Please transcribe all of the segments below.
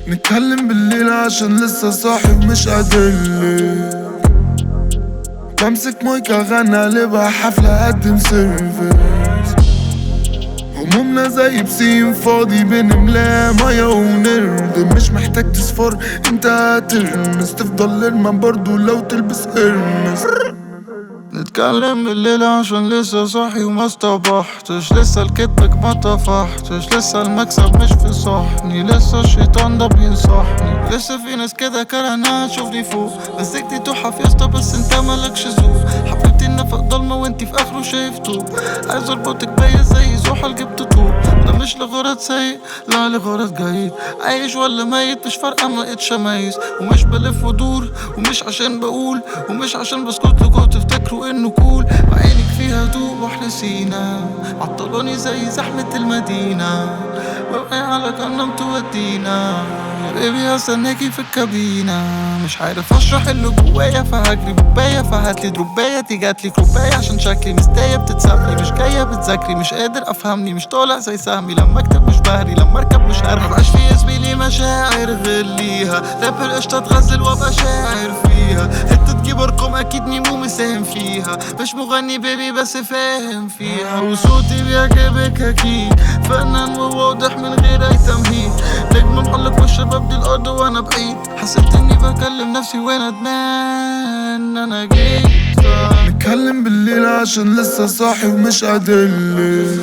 نتكلم بالليل عشان لسه صاحي ومش قادرلك بمسك مايك اغني قلبها حفلة اقدم سيرفيس همومنا زي بسين فاضي بنملاه مية ونرد مش محتاج تصفر انت هترمس تفضل المن برضو لو تلبس ارمس نتكلم بالليل عشان لسه صاحي وما استبحتش لسه لكدبك ما طفحتش لسه المكسب مش في صحني لسه الشيطان ده بينصحني لسه في ناس كده كرهناها تشوفني فوق مسكتي تحف يا اسطى بس انت مالكش ذوق حبيبتي النفق ضلمة وانتي في اخره شايف طوب عايز اربطك بيا زي زحل جبت طوب ده مش لغرض سيء لا لغرض جيد عايش ولا ميت مش فارقة ما لقيتش اميز ومش بلف ودور ومش عشان بقول ومش عشان بسكت لكم تفتكروا انه كول وعينك فيها دوب واحنا سينا عطلوني زي زحمة المدينة ببقى على كنا تودينا يا بيبي هستناكي في الكابينة مش عارف اشرح اللي جوايا فهجري بوباية فهاتلي دروباية تيجاتلي كروباية عشان شكلي مستاية بتتسابلي مش جاية بتذاكري مش قادر افهمني مش طالع زي سهمي لما اكتب مش بهري لما اركب مش هرمي مبقاش في زميلي مشاعر غير ليها راب القشطة تغزل وابقى شاعر فيها حتة تجيب ارقام اكيد ميمو مساهم فيها مش مغني بيبي بس فاهم فيها وصوتي بيعجبك اكيد فنان وواضح من غير اي تمهيد نجم محلق والشباب دي الارض وانا بعيد حسيت اني بكلم نفسي وانا ندمان انا جيت نتكلم بالليل عشان لسه صاحي ومش قادرلك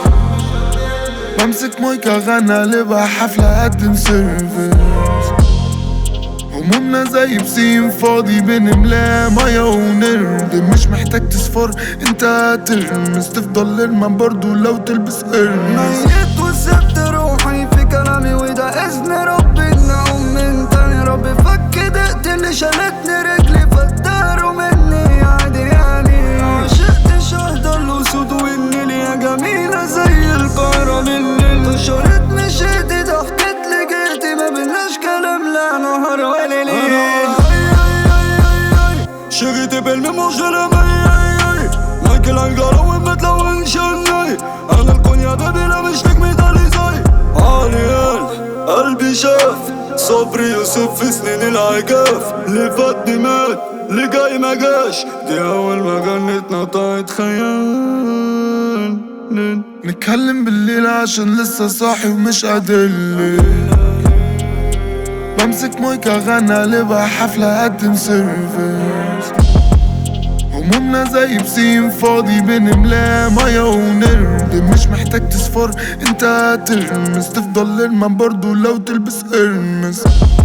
بمسك مايك اغني قلبها حفلة اقدم سيرفيس همومنا زي بسين فاضي بنملاه مية ونرد مش محتاج تصفر انت هترمس تفضل المن برضو لو تلبس ارمس ميت وسبت روحي في كلامي وده اذن ربي ان اقوم من تاني ربي فك دقت اللي شالتني رجلي فداروا مني عادي يعني عشقت شهد الاسود والنيل يا جميلة زي القاهرة بالليل تشرت مشيتي ضحكت لقيتي ما بيناش كلام لا نهار ولا ليل شغيتي بالميموج لمي مايكل انجارو ومتلون شني انا الكون يا بيبي لا مش نجمي دالي زي عالي قلبي شاف صبري يوسف في سنين العجاف اللي فاتني مات اللي جاي ما جاش دي اول ما جنت نطعت خيال نتكلم بالليل عشان لسه صاحي ومش قادرلك بمسك مايك اغني قلبها حفلة اقدم سيرفيس همومنا زي بسين فاضي بنملاه مية ونرد مش محتاج تصفر انت هترمس تفضل المن برضو لو تلبس ارمس